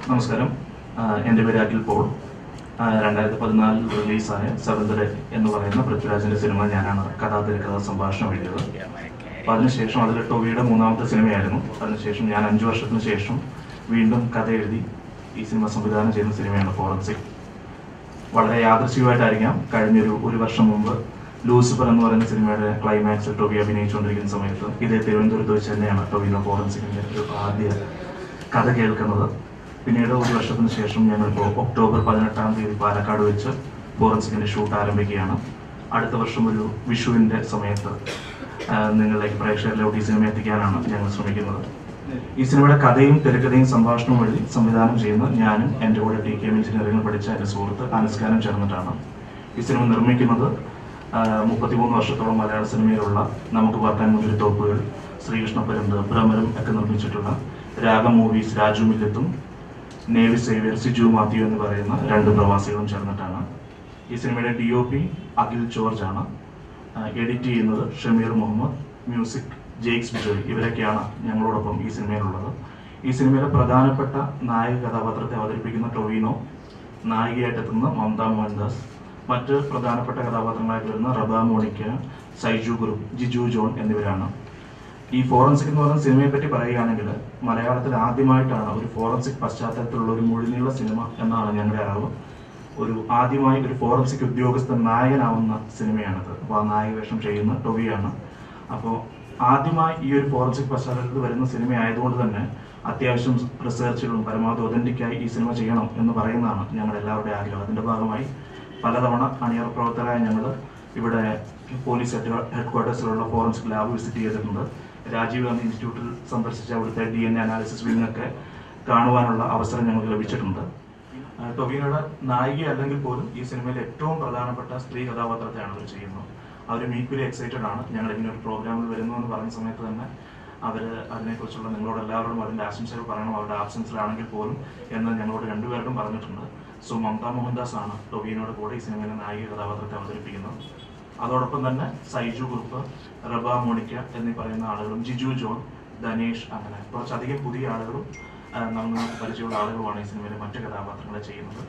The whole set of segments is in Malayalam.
നമസ്കാരം ആഹ് എൻ്റെ പേര് അഖിൽ പോൾ ആഹ് രണ്ടായിരത്തി പതിനാലിൽ റിലീസായ സെവന്ത് ഡേ എന്ന് പറയുന്ന പൃഥ്വിരാജിന്റെ സിനിമ ഞാനാണ് കഥാ തിരക്കഥ സംഭാഷണം എഴുതിയത് അപ്പോൾ അതിനുശേഷം അതിൽ ടൊവിയുടെ മൂന്നാമത്തെ സിനിമയായിരുന്നു അതിനുശേഷം ഞാൻ അഞ്ചു വർഷത്തിന് ശേഷം വീണ്ടും കഥ എഴുതി ഈ സിനിമ സംവിധാനം ചെയ്യുന്ന സിനിമയാണ് ഫോറൻസിക് വളരെ യാദൃശ്ചികമായിട്ടായിരിക്കാം കഴിഞ്ഞൊരു ഒരു വർഷം മുമ്പ് ലൂസിഫർ എന്ന് പറയുന്ന സിനിമയുടെ ക്ലൈമാക്സിൽ ടൊവി അഭിനയിച്ചുകൊണ്ടിരിക്കുന്ന സമയത്ത് ഇതേ തിരുവനന്തപുരത്ത് വെച്ച് തന്നെയാണ് ടൊവിനോ ഫോറൻസിക്കിന്റെ ഒരു ആദ്യ കഥ കേൾക്കുന്നത് പിന്നീട് ഒരു വർഷത്തിന് ശേഷം ഞങ്ങളിപ്പോൾ ഒക്ടോബർ പതിനെട്ടാം തീയതി പാലക്കാട് വെച്ച് ഫോറൻസിക്കിന്റെ ഷൂട്ട് ആരംഭിക്കുകയാണ് അടുത്ത വർഷം ഒരു വിഷുവിന്റെ സമയത്ത് ആ, നിങ്ങളിലേക്ക് പ്രേക്ഷകരിലോട്ട് ഈ സിനിമ എത്തിക്കാനാണ് ഞങ്ങൾ ശ്രമിക്കുന്നത് ഈ സിനിമയുടെ കഥയും തിരക്കഥയും സംഭാഷണവും എഴുതി സംവിധാനം ചെയ്യുന്ന ഞാനും എൻ്റെ കൂടെ ടി കെ എം എഞ്ചിനീയറിംഗിൽ പഠിച്ച എൻ്റെ സുഹൃത്ത് അനുസ്കാരം ചേർന്നിട്ടാണ് ഈ സിനിമ നിർമ്മിക്കുന്നത് ആ, മുപ്പത്തിമൂന്ന് വർഷത്തോളം മലയാള സിനിമയിലുള്ള നമുക്ക് പാർക്കാൻ മുന്നിൽ തോപ്പുകൾ ശ്രീകൃഷ്ണ പരന്ത് ഭ്രമരം ഒക്കെ നിർമ്മിച്ചിട്ടുള്ള രാഗം മൂവീസ് രാജു മില്ലത്തും നേവി സേവിയർ സിജു മാത്യു എന്ന് പറയുന്ന രണ്ട് പ്രവാസികളും ചേർന്നിട്ടാണ് ഈ സിനിമയുടെ D O P Akhil George ആണ് എഡിറ്റ് ചെയ്യുന്നത് ഷമീർ മുഹമ്മദ് മ്യൂസിക് ജെയ്ക്സ് ബിജോയ് ഇവരൊക്കെയാണ് ഞങ്ങളോടൊപ്പം ഈ സിനിമയിലുള്ളത് ഈ സിനിമയിലെ പ്രധാനപ്പെട്ട നായക കഥാപാത്രത്തെ അവതരിപ്പിക്കുന്ന ടൊവിനോ നായികയായിട്ട് എത്തുന്ന മമത മോഹൻദാസ് മറ്റ് പ്രധാനപ്പെട്ട കഥാപാത്രങ്ങളായിട്ട് വരുന്ന റബ മോണിക്ക സൈജു ഗ്രൂപ്പ് ജിജു ജോൺ എന്നിവരാണ് ഈ ഫോറൻസിക് എന്ന് പറയുന്ന സിനിമയെ പറ്റി പറയുകയാണെങ്കിൽ മലയാളത്തിൽ ആദ്യമായിട്ടാണ് ഒരു ഫോറൻസിക് പശ്ചാത്തലത്തിലുള്ള ഒരു മുഴുനീള സിനിമ എന്നാണ് ഞങ്ങളുടെ അറിവ് ഒരു ആദ്യമായി ഒരു ഫോറൻസിക് ഉദ്യോഗസ്ഥൻ നായകനാവുന്ന സിനിമയാണിത് അപ്പോൾ ആ നായക വേഷം ചെയ്യുന്ന ടൊവിയാണ് അപ്പോൾ ആദ്യമായി ഈ ഒരു ഫോറൻസിക് പശ്ചാത്തലത്തിൽ വരുന്ന സിനിമ ആയതുകൊണ്ട് തന്നെ അത്യാവശ്യം റിസർച്ചുകളും പരമാവധി ഒതന്റിക്കായി ഈ സിനിമ ചെയ്യണം എന്ന് പറയുന്നതാണ് ഞങ്ങളുടെ എല്ലാവരുടെയും ആഗ്രഹം അതിന്റെ ഭാഗമായി പലതവണ അണിയറ പ്രവർത്തകരായ ഞങ്ങൾ ഇവിടെ പോലീസ് ഹെഡ് ക്വാർട്ടേഴ്സിലുള്ള ഫോറൻസിക് ലാബ് വിസിറ്റ് ചെയ്തിട്ടുണ്ട് രാജീവ് ഗാന്ധി ഇൻസ്റ്റിറ്റ്യൂട്ടിൽ സന്ദർശിച്ച അവിടുത്തെ D N A analysis wing ഒക്കെ കാണുവാനുള്ള അവസരം ഞങ്ങൾക്ക് ലഭിച്ചിട്ടുണ്ട് ആ, ടൊവിനോയുടെ നായിക അല്ലെങ്കിൽ പോലും ഈ സിനിമയിലെ ഏറ്റവും പ്രധാനപ്പെട്ട സ്ത്രീ കഥാപാത്രത്തെയാണ് അവർ ചെയ്യുന്നത് അവർ ഈക്വലി എക്സൈറ്റഡ് ആണ് ഞങ്ങൾ ഇങ്ങനെ ഒരു പ്രോഗ്രാമിൽ വരുന്നു എന്ന് പറഞ്ഞ സമയത്ത് തന്നെ അവർ അതിനെക്കുറിച്ചുള്ള നിങ്ങളോട് എല്ലാവരോടും അതിന്റെ ആശംസകൾ പറയണം അവരുടെ ആബ്സൻസിലാണെങ്കിൽ പോലും എന്ന് ഞങ്ങളോട് രണ്ടുപേർക്കും പറഞ്ഞിട്ടുണ്ട് സോ മമത മോഹൻദാസ് ആണ് ടൊവിനോയുടെ കൂടെ ഈ സിനിമയിലെ നായിക കഥാപാത്രത്തെ അവതരിപ്പിക്കുന്നത് അതോടൊപ്പം തന്നെ സൈജു ഗ്രൂപ്പ് റബ മോണിക്ക എന്നീ പറയുന്ന ആളുകളും ജിജു ജോൺ ധനേഷ് അങ്ങനെ കുറച്ചധികം പുതിയ ആളുകളും ആ, നമുക്ക് പരിചയമുള്ള ആളുകളുമാണ് ഈ സിനിമയിലെ മറ്റു കഥാപാത്രങ്ങളെ ചെയ്യുന്നത്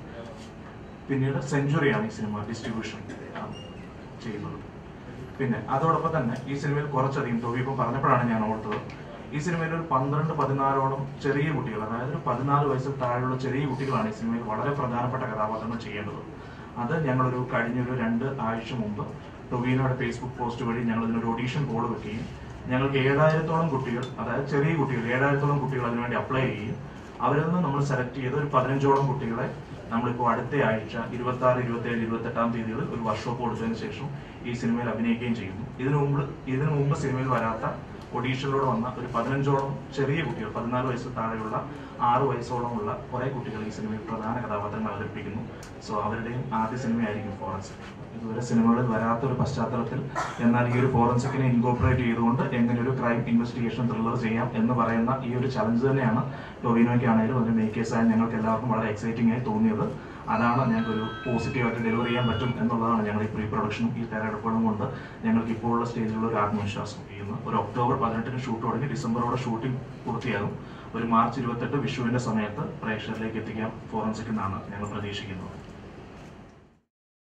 പിന്നീട് സെഞ്ചുറിയാണ് ഈ സിനിമ ഡിസ്ട്രിബ്യൂഷൻ ചെയ്യുന്നത് പിന്നെ അതോടൊപ്പം തന്നെ ഈ സിനിമയിൽ കുറച്ചധികം തൊവി ഇപ്പം പറഞ്ഞപ്പോഴാണ് ഞാൻ ഓർത്തത് ഈ സിനിമയിൽ ഒരു പന്ത്രണ്ട് പതിനാലോളം ചെറിയ കുട്ടികൾ അതായത് ഒരു പതിനാല് വയസ്സിൽ താഴെയുള്ള ചെറിയ കുട്ടികളാണ് ഈ സിനിമയിൽ വളരെ പ്രധാനപ്പെട്ട കഥാപാത്രങ്ങൾ ചെയ്യേണ്ടത് അത് ഞങ്ങളൊരു കഴിഞ്ഞൊരു രണ്ട് ആഴ്ച മുമ്പ് ടൊവീനോയുടെ ഫേസ്ബുക്ക് പോസ്റ്റ് വഴി ഞങ്ങൾ ഇതിനൊരു ഓഡീഷൻ കോഡ് വെക്കുകയും ഞങ്ങൾക്ക് ഏഴായിരത്തോളം കുട്ടികൾ അതായത് ചെറിയ കുട്ടികൾ ഏഴായിരത്തോളം കുട്ടികൾ അതിനുവേണ്ടി അപ്ലൈ ചെയ്യുകയും അവരിൽ നിന്ന് നമ്മൾ സെലക്ട് ചെയ്ത ഒരു പതിനഞ്ചോളം കുട്ടികളെ നമ്മളിപ്പോൾ അടുത്ത ആഴ്ച ഇരുപത്തി ആറ് ഇരുപത്തി ഏഴ് ഇരുപത്തെട്ടാം തീയതികളിൽ ഒരു വർക്ക്ഷോപ്പ് കൊടുത്തതിന് ശേഷം ഈ സിനിമയിൽ അഭിനയിക്കുകയും ചെയ്യുന്നു ഇതിനു മുമ്പ് ഇതിനു മുമ്പ് സിനിമയിൽ വരാത്ത ഒഡീഷനിലൂടെ വന്ന ഒരു പതിനഞ്ചോളം ചെറിയ കുട്ടികൾ പതിനാല് വയസ്സ് താഴെയുള്ള ആറ് വയസ്സോളമുള്ള കുറെ കുട്ടികൾ ഈ സിനിമയിൽ പ്രധാന കഥാപാത്രങ്ങൾ അവതരിപ്പിക്കുന്നു സോ അവരുടെയും ആദ്യ സിനിമയായിരിക്കും ഫോറൻസിക് ഇതുവരെ സിനിമകളിൽ വരാത്ത ഒരു പശ്ചാത്തലത്തിൽ എന്നാൽ ഈ ഒരു ഫോറൻസിക്കിനെ ഇൻകോപ്പറേറ്റ് ചെയ്തുകൊണ്ട് എങ്ങനെ ഒരു ക്രൈം ഇൻവെസ്റ്റിഗേഷൻ ത്രില്ലർ ചെയ്യാം എന്ന് പറയുന്ന ഈ ഒരു ചലഞ്ച് തന്നെയാണ് ടൊവിനോയ്ക്കാണെങ്കിലും അതിന്റെ മേക്കേഴ്സായ ഞങ്ങൾക്ക് എല്ലാവർക്കും വളരെ എക്സൈറ്റിംഗ് ആയി തോന്നിയത് അതാണ് ഞങ്ങൾക്ക് ഒരു പോസിറ്റീവായിട്ട് ഡെലിവർ ചെയ്യാൻ പറ്റും എന്നുള്ളതാണ് ഞങ്ങൾ ഈ പ്രീ പ്രൊഡക്ഷനും ഈ തയ്യാറെടുപ്പുകളും കൊണ്ട് ഞങ്ങൾക്ക് ഇപ്പോൾ ഉള്ള സ്റ്റേജിലുള്ള ഒരു ആത്മവിശ്വാസം ചെയ്യുന്നു ഒരു ഒക്ടോബർ പതിനെട്ടിന് ഷൂട്ട് തുടങ്ങി ഡിസംബറോടെ ഷൂട്ടിംഗ് പൂർത്തിയാകും ഒരു മാർച്ച് ഇരുപത്തെട്ട് വിഷുവിന്റെ സമയത്ത് പ്രേക്ഷകരിലേക്ക് എത്തിക്കാൻ ഫോറൻസിക് എന്നാണ് ഞങ്ങൾ പ്രതീക്ഷിക്കുന്നത്